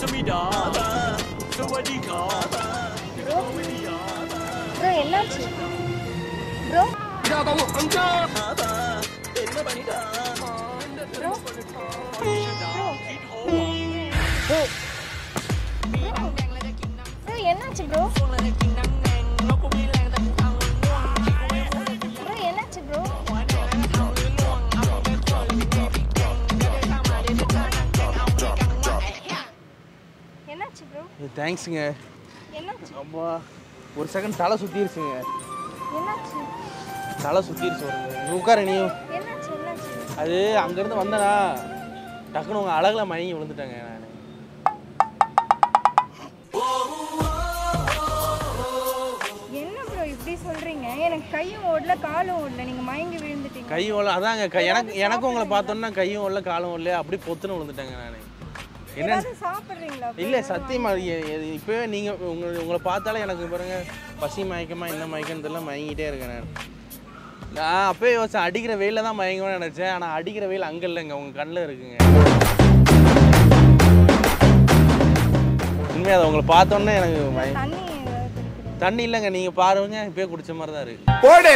Bro என்னாச்சு bro bro bro என்னாச்சு bro bro என்னாச்சு ப்ரோ என்னாச்சு ப்ரோ தேங்க்ஸுங்க என்னாச்சு அப்பா ஒரு செகண்ட் தலை சுற்றிருச்சுங்க என்னாச்சு தலை சுற்றிருச்சு ஒரு நீ உட்கார நீயும் என்னாச்சு என்னாச்சு அது அங்கேருந்து வந்தனா டக்குன்னு உங்கள் அழகில் மயங்கி விழுந்துட்டேங்க நான் என்ன ப்ரோ இப்படி சொல்றீங்க எனக்கு கையும் ஓடல காலும் ஓடல நீங்க மயங்கி விழுந்துட்டீங்க கை ஓடல அதாங்க கை எனக்கு எனக்கும் உங்களை பார்த்தோன்னா கையும் ஓடல காலும் ஓடல அப்படி பொத்துன்னு விழுந்துட்டேங்க நான் என்ன ஏதாவது சாப்பிடுறீங்களா bro? இல்லை சத்தியமா எ- எ- இப்போவே நீங்கள் உங்களை உங்களை பார்த்தாலே எனக்கு பாருங்க பசி மயக்கமா என்ன மயக்கம்னு தெரியல மயங்கிட்டே இருக்கேன் நான் நான் அப்போயே யோசிச்சேன் அடிக்கிற வெயில தான் மயங்கணும்னு நினச்சேன் ஆனால் அடிக்கிற வெயில் அங்கே இல்லைங்க உங்கள் கண்ணில் இருக்குங்க உண்மையாக அதை உங்களை பார்த்தோன்னே எனக்கு மய தண்ணி ஏதாவது குடிக்கிறீங்களா? தண்ணி இல்லைங்க நீங்கள் பாருங்க இப்போயே குடிச்ச மாதிரி தான் இருக்கு போடு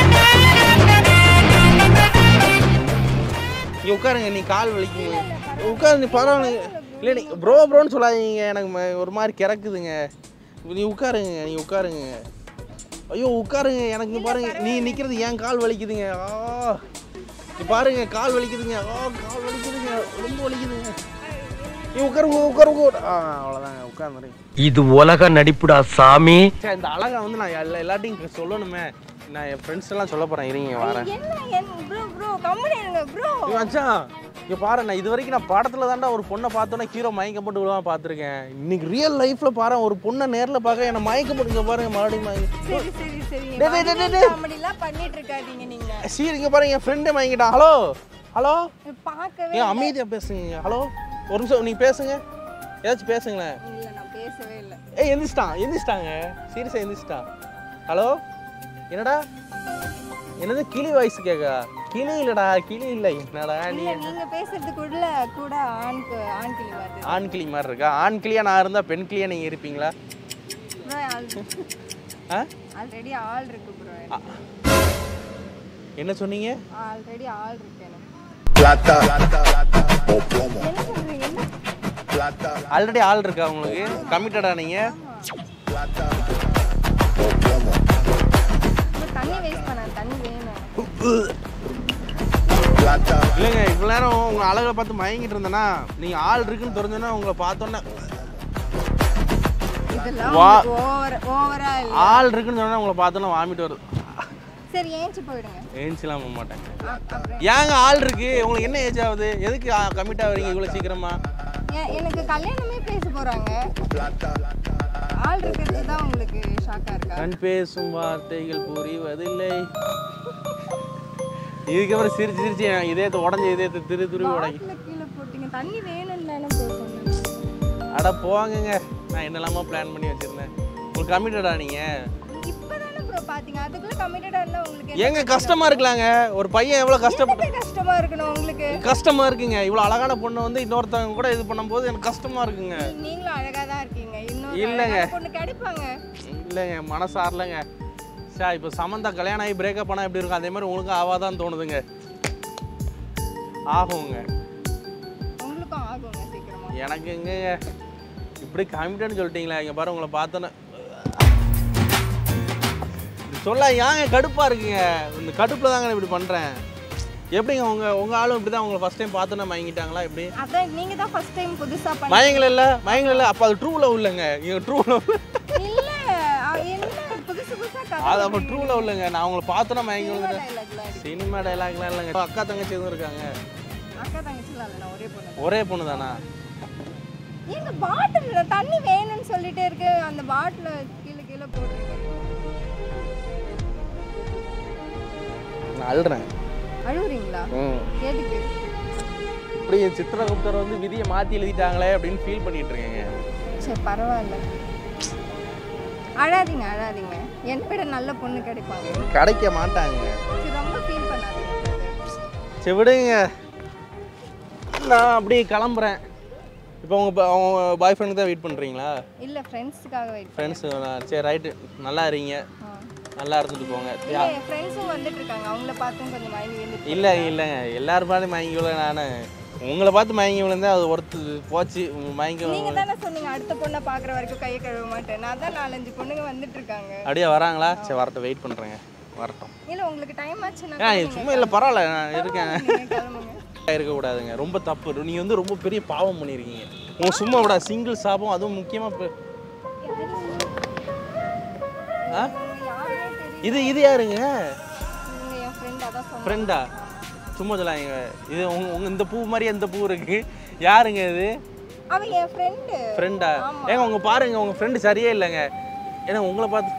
நீ உட்காருங்க நீ கால் வலிக்குங்க உட்காரு நீ பரவாயில்ல இல்லை நீ ப்ரோ ப்ரோன்னு சொல்லாதீங்க எனக்கு ம- ஒரு மாதிரி கிறக்குதுங்க நீ உட்காருங்க நீ உட்காருங்க ஐயோ உட்காருங்க எனக்கு இங்க பாருங்க நீ நிற்கிறது ஏன் கால் வலிக்குதுங்க ஆ நீ பாருங்க கால் வலிக்குதுங்க ஆ கால் வலிக்குதுங்க ரொம்ப வலிக்குதுங்க நீ உட்காருங்க உட்காருங்க ஆ அவ்வளோதாங்க உட்காந்துருங்க இது உலக நடிப்புடா சாமி சரி இந்த அழகை வந்து நான் எல்லா எல்லாத்தையும் சொல்லணுமே நான் என் ஃப்ரெண்ட்ஸ் எல்லாம் சொல்ல போகிறேன் இருங்க வரேன் என்ன என் ப்ரோ ப்ரோ கம்முனு இருங்க ப்ரோ ஏய் மச்சான் இங்க பாரு நான் இது வரைக்கும் நான் படத்துல தாண்டா ஒரு பொண்ணை பார்த்தோன்னே ஹீரோ மயக்கம் போட்டு விழுவாம பார்த்துருக்கேன் இன்னைக்கு ரியல் லைஃப்ல பாரு ஒரு பொண்ணை நேர்ல பார்க்க என்ன மயக்கம் போட்டுங்க பாருங்க மறுபடியும் மயக்கம் சரி சரி சரி டேய், டேய், டேய், டேய். காமெடிலாம் பண்ணிட்டு இருக்காதீங்க நீங்க சீர் இங்க பாருங்க என் ஃப்ரெண்டே மயங்கிட்டான் ஹலோ ஹலோ பார்க்கவே ஏன் அமைதியா பேசுங்க ஹலோ ஒரு நிமிஷம் நீங்க பேசுங்க ஏதாச்சும் பேசுங்களேன் இல்ல நான் பேசவே இல்ல ஏய் எந்திரிச்சிட்டான் எந்திரிச்சிட்டாங்க சீரியஸா எந்திரிச்சிட்டான் ஹலோ என்னடா என்னது கிளி வாய்ஸ் கேக்கா கிளி இல்லடா கிளி இல்லை என்னடா நீ இல்ல நீங்க பேசுறதுக்குள்ள கூட ஆண்க்கு ஆண் கிளி வருது ஆண் கிளி மாதிரி இருக்கா ஆண் கிளியா நான் இருந்தா பெண் கிளியா நீங்க இருப்பீங்களா ஆ ஆல்ரெடி ஆள் இருக்கு ப்ரோ என்ன சொன்னீங்க ஆல்ரெடி ஆள் இருக்கு எனக்கு Plata o plomo. என்ன சொல்றீங்க என்ன Plata ஆல்ரெடி ஆள் இருக்கா உங்களுக்கு கமிட்டடா நீங்க plata o plomo. bro, தண்ணி வேஸ்ட் பண்ண தண்ணி வேணும் Plata இல்லைங்க இவ்வளோ நேரம் உங்க அழகை பார்த்து மயங்கிட்டு இருந்தேன்னா நீங்க ஆள் இருக்குன்னு தெரிஞ்சோன்னா உங்களை பார்த்தோன்னே இதெல்லாம் வா. ஓவர் ஓவரா இல்ல ஆள் இருக்குன்னு சொன்னா உங்களை பார்த்தோன்னா வாமிட்டு வருது சரி ஏஞ்சி போயிடுங்க ஏஞ்சிலாம் போக மாட்டேன் அ- அப்புறம் ஏங்க ஆள் இருக்கு உங்களுக்கு என்ன ஏஜ் ஆகுது எதுக்கு கமிட் ஆகுறீங்க இவ்வளோ சீக்கிரமா ஏன் எனக்கு கல்யாணமே பேச போறாங்க plata ஆள் இருக்கிறது தான் உங்களுக்கு ஷாக்கா இருக்கா கண் பேசும் வார்த்தைகள் புரிவதில்லை இதுக்கப்புறம் சிரிச்சு சிரிச்சு என் இதயத்தை உடஞ்ச இதயத்தை திரு துருவி உடைக்கும் பாட்டில கீழே போட்டீங்க தண்ணி வேணும்னு தானே bro சொன்னேன் அட போவாங்கங்க நான் என்னெல்லாமோ பிளான் பண்ணி வச்சிருந்தேன் உங்களுக்கு கமிட்டடா நீங்க இப்பதானே ப்ரோ பாத்தீங்க அதுக்குள்ள கமிட்டடா இருந்தா உங்களுக்கு என்ன ஏங்க கஷ்டமா இருக்கலாங்க ஒரு பையன் எவ்வளவு கஷ்டப்பட்டு என்னங்க கஷ்டமா இருக்கணும் உங்களுக்கு கஷ்டமா இருக்குங்க இவ்வளவு அழகான பொண்ணு வந்து இன்னொருத்தவங்க கூட இது பண்ணும்போது எனக்கு கஷ்டமா இருக்குங்க நீ- நீங்களும் அழகா தான் இருக்கீங்க இன்னும் இல்லைங்க. பொண்ணு கிடைப்பாங்க இல்லைங்க மனசாரலைங்க சா இப்போ சமந்தா கல்யாணம் ஆகி பிரேக்கப் பண்ணால் எப்படி இருக்கும் அதே மாதிரி உங்களுக்கும் ஆவாதான் தோணுதுங்க ஆகுங்க உங்களுக்கும் ஆகுங்க சீக்கிரமா எனக்கு எங்கங்க இப்படி கமிட்டட்னு சொல்லிட்டீங்களா இங்கே பாரு உங்களை பார்த்தோன்னே சொல்ல ஏங்க கடுப்பாக இருக்குங்க இந்த கடுப்பில் தாங்க நான் இப்படி பண்ணுறேன் எப்படிங்க உங்க உங்கள் ஆளும் இப்படி தான் உங்களை ஃபஸ்ட் டைம் பார்த்தோன்னே மயங்கிட்டாங்களா எப்படி அதான் நீங்க தான் ஃபர்ஸ்ட் டைம் புதுசா பண்ண மயங்கல இல்லை மயங்கல இல்லை அப்போ அது ட்ரூ லவ் இல்லைங்க இங்கே ட்ரூ லவ் இல்ல அ- என்ன புதுசு புதுசா கதை அது அப்போ ட்ரூ லவ் இல்லைங்க நான் உங்களை பார்த்தோன்னே மயங்கி சினிமா விழுந்துட்டேன் dialogue-லாம் இருக்கு. சினிமா டைலாக்லாம் இல்லைங்க அக்கா தங்கச்சி எதுவும் இருக்காங்க அக்கா தங்கச்சிலாம் இல்ல நான் ஒரே பொண்ணு தான். ஒரே பொண்ணு தானா ஏங்க பாட்டில் தண்ணி வேணும்னு சொல்லிட்டே இருக்கு அந்த பாட்டில கீழே கீழே போட்டுருக்கேன் நான் அழுறேன் அழுவுறீங்களா ம் எதுக்கு இப்படி சித்திரகுப்தர் வந்து விதியை மாற்றி எழுதிட்டாங்களே அப்படின்னு ஃபீல் பண்ணிட்டு இருக்கேங்க சரி பரவாயில்ல அழாதீங்க அழாதீங்க என்னை விட நல்ல பொண்ணு கிடைப்பாங்க கிடைக்க மாட்டாங்க சரி ரொம்ப ஃபீல் பண்ணாதீங்க brother. சரி விடுங்க நான் அப்படியே கிளம்புறேன் இப்போ உங்க ப- அவங்க பாய் ஃப்ரெண்டுக்கு தான் வெயிட் பண்ணுறீங்களா இல்ல ஃப்ரெண்ட்ஸுக்காக வெயிட் ஃப்ரெண்ட்ஸ் சரி ரைட்டு நல்லா இருங்க நல்லா இருந்துட்டு போங்க இல்ல என் ஃப்ரெண்ட்ஸும் வந்துட்டு இருக்காங்க அவங்கள பார்த்தும் கொஞ்சம் மயங்கி விழுந்துட்டு இல்லை இல்லைங்க எல்லாரும் பார்த்து மயங்கி விழ நான் உங்களை பார்த்து மயங்கி விழுந்தேன் அது ஒருத்து போச்சு மயங்கி நீங்க தானே சொன்னீங்க அடுத்த பொண்ணை பாக்குற வரைக்கும் கையை கழுவ மாட்டேன் நான் தான் நாலஞ்சு பொண்ணுங்க வந்துட்டு இருக்காங்க அப்படியே வராங்களா சரி வரட்டும் வெயிட் பண்ணுறேங்க வரட்டும் இல்ல உங்களுக்கு டைம் ஆச்சுன்னா ஆ இது சும்மா இல்லை பரவாயில்ல நான் இருக்கேன் நீங்க கிளம்புங்க இருக்கக்கூடாதுங்க ரொம்ப தப்பு நீங்கள் வந்து ரொம்ப பெரிய பாவம் பண்ணியிருக்கீங்க உங்க சும்மா விட சிங்கிள் சாபம் அதுவும் முக்கியமாக ஆ இவங்க யாருமே தெரியல இது இது யாருங்க இவங்க என் ஃப்ரெண்ட் அதான் சொன்னாங்க ஃப்ரெண்டா சும்மா சொல்லாங்க இது உங்க உங்க இந்த பூ மாதிரி எந்த பூ இருக்கு யாருங்க இது அவ என் ஃப்ரெண்டு ஃப்ரெண்டா ஏங்க உங்க பாருங்க உங்க ஃப்ரெண்டு சரியே இல்லைங்க ஏன்னா உங்களை பார்த்து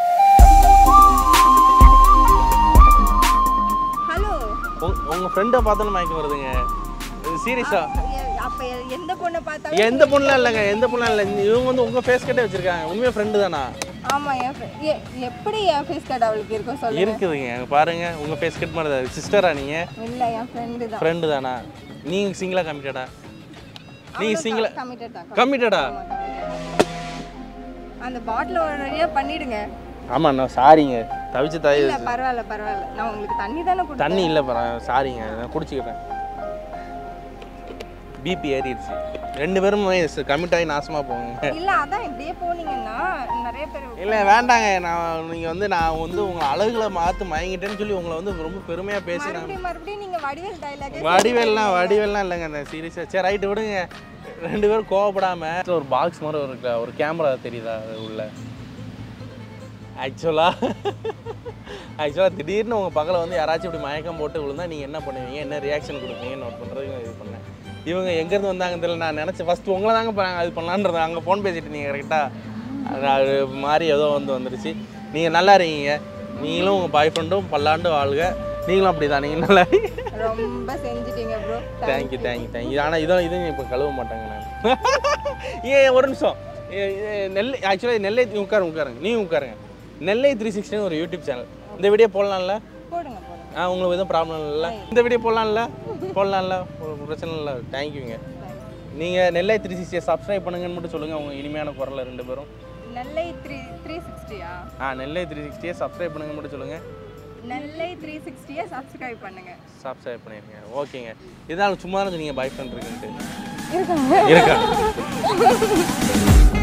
ஹலோ உங்க- உங்க ஃப்ரெண்டை பார்த்தாலும் மயக்கம் வருதுங்க சீரியஸா அப்ப எந்த பொண்ணை பார்த்தாலும் எந்த பொண்ணுலாம் இல்லைங்க எந்த பொண்ணுலாம் இல்லை இவங்க வந்து உங்க ஃபேஸ் கட்டே வச்சிருக்காங்க உண்மையாக ஃப்ரெண்டு தானா ஆமா என் friend. எ- எப்படி என் ஃபேஸ் கார்டு அவளுக்கு இருக்கும் சொல்லுங்க இருக்குதுங்க அங்க பாருங்க உங்க ஃபேஸ் கட் மாதிரி தான் சிஸ்டரா நீங்க இல்ல என் ஃப்ரெண்டு தான் ஃப்ரெண்டு தானா நீங்க சிங்கிளா கமிட்டடா நீங்க சிங்கிளா கமிட்டட் தான் கமிட்டடா ஆமா, committed. அந்த பாட்டில் ஒரு வழியா பண்ணிடுங்க ஆமா நான் சாரிங்க தவிச்சு தாய் இல்ல பரவாயில்ல பரவாயில்ல நான் உங்களுக்கு தண்ணி தானே கொடுத்தேன் தண்ணி இல்லை பரவ சாரிங்க நான் குடிச்சுக்கிறேன் பிபி ஏறிடுச்சு ரெண்டு பேரும் கமிட் ஆகி நாசமா போங்க இல்ல அதான் இப்படியே போனீங்கன்னா நிறைய பேர் இல்லை வேண்டாங்க நான் நீங்கள் வந்து நான் வந்து உங்களை அழகுல மாற்று மயங்கிட்டேன்னு சொல்லி உங்களை வந்து ரொம்ப பெருமையாக பேசி நான் மறுபடியும் மறுபடியும் நீங்க வடிவேல் டைலாக் வடிவேல்லாம் வடிவேல்லாம் இல்லைங்க அந்த சீரியஸாக சரி ரைட்டு விடுங்க ரெண்டு பேரும் கோவப்படாமல் ஒரு பாக்ஸ் மாதிரி ஒரு க- ஒரு கேமரா தெரியுதா அது உள்ள ஆக்சுவலாக ஆக்சுவலாக திடீர்னு உங்கள் பக்கத்தில் வந்து யாராச்சும் இப்படி மயக்கம் போட்டு விழுந்தா நீங்கள் என்ன பண்ணுவீங்க என்ன ரியாக்ஷன் கொடுப்பீங்க நோட் பண்ணுறதுக்கு இது பண்ணேன் இவங்க எங்கேருந்து வந்தாங்கன்னு தெரியல நான் நினச்சேன் ஃபஸ்ட்டு உங்களை தாங்க போகிறாங்க அது பண்ணலான்றது அங்கே ஃபோன் பேசிட்டு நீங்கள் கரெக்டாக அது மாதிரி ஏதோ வந்து வந்துருச்சு நீங்கள் நல்லா இருக்கீங்க நீங்களும் உங்கள் பாய் ஃப்ரெண்டும் பல்லாண்டு வாழ்க நீங்களும் அப்படி தான் நீங்கள் நல்லா இருக்கீங்க ரொம்ப செஞ்சிட்டீங்க ப்ரோ தேங்க்யூ தேங்க்யூ தேங்க்யூ ஆனால் இதான் இதுவும் இப்போ கழுவ மாட்டாங்க நான் ஏன் ஒரு நிமிஷம் ஏ- ஏ- நெல்லை ஆக்சுவலாக நெல்லை நீ உட்காருங்க உட்காருங்க நீ உட்காருங்க நெல்லை த்ரீ சிக்ஸ்டின்னு ஒரு யூடியூப் சேனல் இந்த வீடியோ போடலாம்ல போடுங்க போடுங்க ஆ உங்களுக்கு எதுவும் ப்ராப்ளம் இல்லை இந்த வீடியோ போடலாம்ல போடலாம்ல ஒரு பிரச்சனை இல்லை தேங்க்யூங்க நீங்கள் நெல்லை த்ரீ சிக்ஸ்டியை சப்ஸ்கிரைப் பண்ணுங்கன்னு மட்டும் சொல்லுங்கள் உங்கள் இனிமையான குரலில் ரெண்டு பேரும் நெல்லை த்ரீ த்ரீ சிக்ஸ்டியா ஆ நெல்லை த்ரீ சிக்ஸ்டியை சப்ஸ்கிரைப் பண்ணுங்கன்னு மட்டும் சொல்லுங்கள் நெல்லை த்ரீ சிக்ஸ்டியை சப்ஸ்கிரைப் பண்ணுங்க சப்ஸ்கிரைப் பண்ணிருங்க ஓகேங்க இதான் சும்மா தான் நீங்கள் பாய் ஃப்ரெண்ட் இருக்குன்ட்டு இருக்காங்க இருக்கா